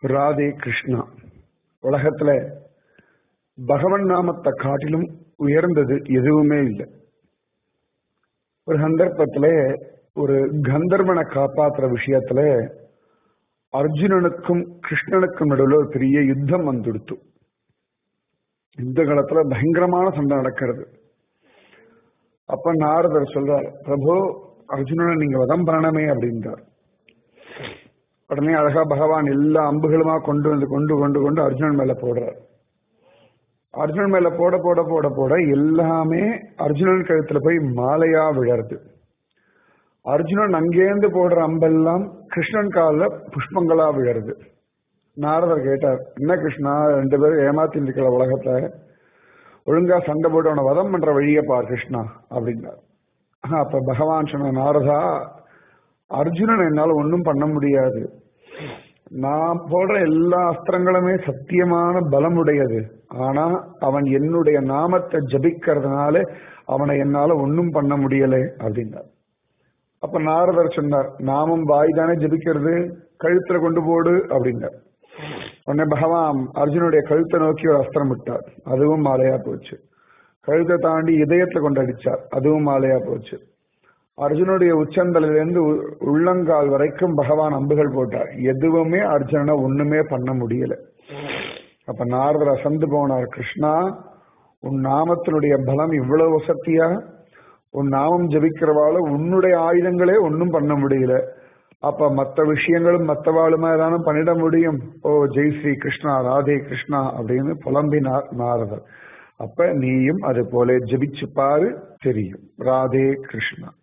ராதே கிருஷ்ணா உலகத்துல பகவன் நாமத்தை காட்டிலும் உயர்ந்தது எதுவுமே இல்லை ஒரு சந்தர்ப்பத்துல ஒரு கந்தர்வனை காப்பாத்துற விஷயத்துல அர்ஜுனனுக்கும் கிருஷ்ணனுக்கும் நடுவில் ஒரு பெரிய யுத்தம் வந்துடுத்து யுத்த காலத்துல பயங்கரமான சண்டை நடக்கிறது அப்ப நாரதர் சொல்றார் பிரபு அர்ஜுனனை நீங்க வதம் பண்ணணுமே அப்படின்றார் உடனே அழகா பகவான் எல்லா அம்புகளுமா கொண்டு வந்து கொண்டு கொண்டு கொண்டு அர்ஜுனன் மேல போடுறார் அர்ஜுனன் மேல போட போட போட போட எல்லாமே அர்ஜுனன் கழுத்துல போய் மாலையா விழருது அர்ஜுனன் அங்கேருந்து போடுற அம்பெல்லாம் கிருஷ்ணன் காலில் புஷ்பங்களா விழருது நாரதர் கேட்டார் என்ன கிருஷ்ணா ரெண்டு பேரும் ஏமாத்தி இருக்கிற உலகத்தை ஒழுங்கா சண்டை போட்டு அவனை வதம் பண்ற வழியை பார் கிருஷ்ணா அப்படின்னார் அப்ப பகவான் சொன்ன நாரதா அர்ஜுனன் என்னால ஒன்றும் பண்ண முடியாது நான் போடுற எல்லா அஸ்திரங்களுமே சத்தியமான பலம் உடையது ஆனா அவன் என்னுடைய நாமத்தை ஜபிக்கிறதுனால அவனை என்னால ஒன்றும் பண்ண முடியல அப்படின்னார் அப்ப நாரதர் சொன்னார் நாமும் வாய் தானே ஜபிக்கிறது கழுத்துல கொண்டு போடு அப்படின்னார் உடனே பகவான் அர்ஜுனுடைய கழுத்தை நோக்கி ஒரு அஸ்திரம் விட்டார் அதுவும் மாலையா போச்சு கழுத்தை தாண்டி இதயத்துல கொண்டு அடிச்சார் அதுவும் மாலையா போச்சு அர்ஜுனுடைய உச்சந்தலிலிருந்து உள்ளங்கால் வரைக்கும் பகவான் அம்புகள் போட்டார் எதுவுமே அர்ஜுனனை ஒண்ணுமே பண்ண முடியல அப்ப நாரதர் அசந்து போனார் கிருஷ்ணா உன் நாமத்தினுடைய பலம் இவ்வளவு வசத்தியா உன் நாமம் ஜபிக்கிறவாள் உன்னுடைய ஆயுதங்களே ஒன்னும் பண்ண முடியல அப்ப மற்ற விஷயங்களும் மற்றவாளுமா ஏதானு பண்ணிட முடியும் ஓ ஜெய் ஸ்ரீ கிருஷ்ணா ராதே கிருஷ்ணா அப்படின்னு புலம்பினார் நாரதர் அப்ப நீயும் அது போல ஜபிச்சு பாரு தெரியும் ராதே கிருஷ்ணா